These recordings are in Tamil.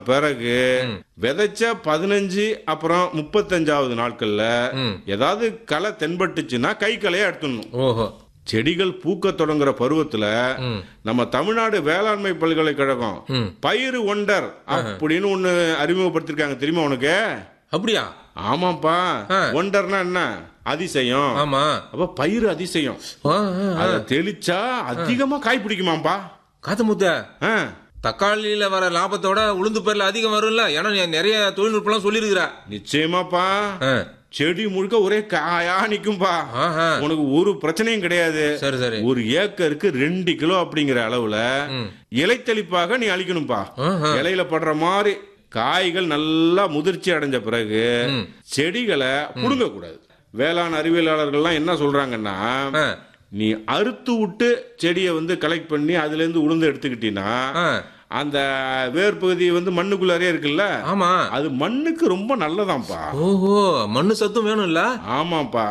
பிறகு விதைச்ச பதினஞ்சு அப்புறம் முப்பத்தஞ்சாவது நாட்கள்ல ம். ஏதாவது களை தென்பட்டுச்சுன்னா கை களையா எடுத்துடணும் ஓஹோ செடிகள் பூக்க தொடங்குற பருவத்துல ம் நம்ம தமிழ்நாடு வேளாண்மை பல்கலைக்கழகம் ம் பயிறு ஒண்டர் அப்படின்னு ஒண்ணு அறிமுகப்படுத்திருக்காங்க தெரியுமா உனக்கு அப்படியா ஆமாப்பா ஆ. ஒண்டர்னா என்ன அதிசயம் ஆமா அப்ப பயிறு அதிசயம் ஆ, ஆ, ஆ. அத தெளிச்சா அதிகமா காய் பிடிக்குமாப்பா காத்து முத்த ஆ. தக்காளியில வர லாபத்தோட உளுந்து பயிரில் அதிகம் வரும்ல ஏன்னா நீ நிறைய தொழில்நுட்பம்லாம் சொல்லியிருக்கிற நிச்சயமாப்பா ஆ. செடி முழுக்க ஒரே காயா நிக்கும்பா ஆஹா. உனக்கு ஒரு பிரச்சனையும் கிடையாது சரி சரி ஒரு ஏக்கருக்கு ரெண்டு கிலோ அப்படிங்கிற அளவுல ம். இலைத்தளிப்பாக நீ அழிக்கணும்பா ஆஹா. இலையில படுற மாதிரி காய்கள் நல்லா முதிர்ச்சி அடைஞ்ச பிறகு ம். செடிகளை புடுங்க கூடாது வேளாண் அறிவியலாளர்கள்லாம் என்ன சொல்றாங்கன்னா ஆ. நீ அறுத்து விட்டு செடியை வந்து கலெக்ட் பண்ணி அதுல இருந்து உளுந்து எடுத்துக்கிட்டீங்கன்னா ஆ. அந்த வேர் பகுதி வந்து மண்ணுக்குள்ளாரே இருக்குல்ல ஆமா அது மண்ணுக்கு ரொம்ப நல்லதாம்ப்பா ஓஹோ மண்ணு சத்தும் வேணும்ல ஆமாப்பா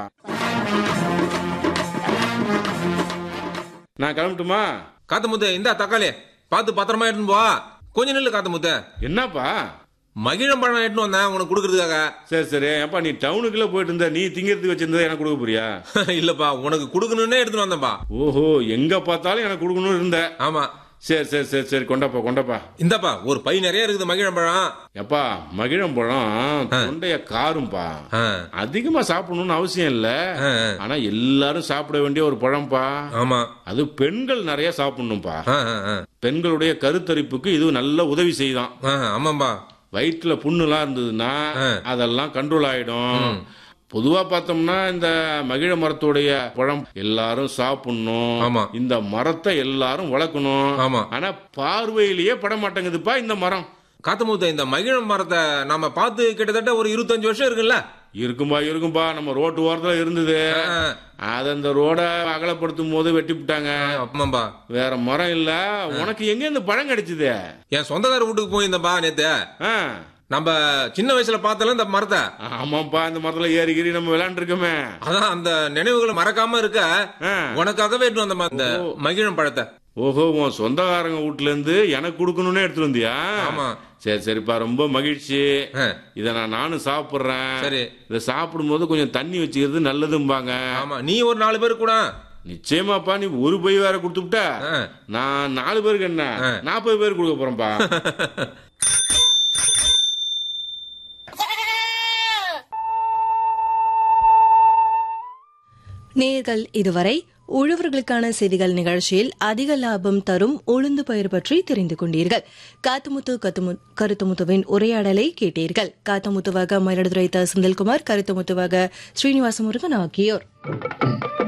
நான் கிளம்பட்டுமா காத்து முத்த இந்த தக்காளி பார்த்து பத்திரமா எடுத்துன்னு போ கொஞ்ச நில்லு காத்து முத்த என்னப்பா மகிழம்பழம் எடுத்துன்னு வந்தேன் உனக்கு கொடுக்கறதுக்காக சரி சரி ஏப்பா நீ டவுனுக்குள்ள போயிட்டு இருந்த நீ திங்கிறதுக்கு வச்சிருந்தா எனக்கு கொடுக்க போறியா இல்லப்பா உனக்கு கொடுக்கணும்னே எடுத்துன்னு வந்தேன்பா ஓஹோ எங்க பார்த்தாலும் எனக்கு கொடுக்கணும்னு இருந்த ஆமா சரி சரி சரி சரி கொண்டாப்பா கொண்டாப்பா இந்தப்பா ஒரு பை நிறைய இருக்குது மகிழம்பழம் எப்பா மகிழம்பழம் தொண்டைய காரும்பா ஆ. அதிகமா சாப்பிடணும்னு அவசியம் இல்ல ஆ, ஆ. ஆனா எல்லாரும் சாப்பிட வேண்டிய ஒரு பழம்பா ஆமா அது பெண்கள் நிறைய சாப்பிடணும்பா ஆ, ஆ, ஆ. பெண்களுடைய கருத்தரிப்புக்கு இது நல்ல உதவி செய்தான் ஆ, ஆமாம்பா வயிற்றுல புண்ணுலாம் இருந்ததுன்னா அதெல்லாம் கண்ட்ரோல் ஆயிடும் பொதுவா பார்த்தோம்னா இந்த மகிழ மரத்துடைய பழம் எல்லாரும் சாப்பிடணும் ஆமா. இந்த மரத்தை எல்லாரும் வளர்க்கணும் ஆமா. ஆனா பார்வையிலேயே பட மாட்டேங்குதுப்பா இந்த மரம் காத்தமுத்த இந்த மகிழம் மரத்தை நாம பார்த்து கிட்டத்தட்ட ஒரு இருபத்தஞ்சு வருஷம் இருக்குல்ல இருக்கும்பா இருக்கும்பா நம்ம ரோட்டு ஓரத்துல இருந்தது ஆ, அத அந்த ரோட அகலப்படுத்தும் போது வெட்டி விட்டாங்க ஆமாம்பா வேற மரம் இல்ல உனக்கு எங்க இந்த பழம் கிடைச்சது என் சொந்தக்கார வீட்டுக்கு போயிருந்தேன்பா நேத்து ஆ. நம்ம சின்ன வயசுல பார்த்தல இந்த மரத்தை ஆமாப்பா இந்த மரத்துல ஏறி கீறி நம்ம விளையாண்டு இருக்கோமே அதான் அந்த நினைவுகளை மறக்காம இருக்க ஆ. உனக்காகவே எடுத்து வந்தேன் அந்த மகிழம் பழத்தை ஓஹோ உன் சொந்தக்காரங்க வீட்டுல இருந்து எனக்கு கொடுக்கணும்னு எடுத்துட்டு வந்தியா ஆமா. சரி சரிப்பா ரொம்ப மகிழ்ச்சி ஆ. இத நான் நானும் சாப்பிடுறேன் சரி. இத சாப்பிடும்போது கொஞ்சம் தண்ணி வச்சுக்கிறது நல்லதும்பாங்க ஆமா நீ ஒரு நாலு பேர் கூட நிச்சயமாப்பா நீ ஒரு பை வேற கொடுத்துட்டா ஆ. நான் நாலு பேருக்கு என்ன நாற்பது பேர் கொடுக்க போறேன்ப்பா நேர்கள் இதுவரை உழவர்களுக்கான செய்திகள் நிகழ்ச்சியில் அதிக லாபம் தரும் உளுந்து பயிர் பற்றி தெரிந்து கொண்டீர்கள் காத்துமுத்து கத்துமு- கருத்துமுத்துவின் உரையாடலை கேட்டீர்கள் காத்துமுத்துவாக மயிலாடுதுறை த. செந்தில்குமார் கருத்துமுத்துவாக ஸ்ரீனிவாச முருகன் ஆகியோர்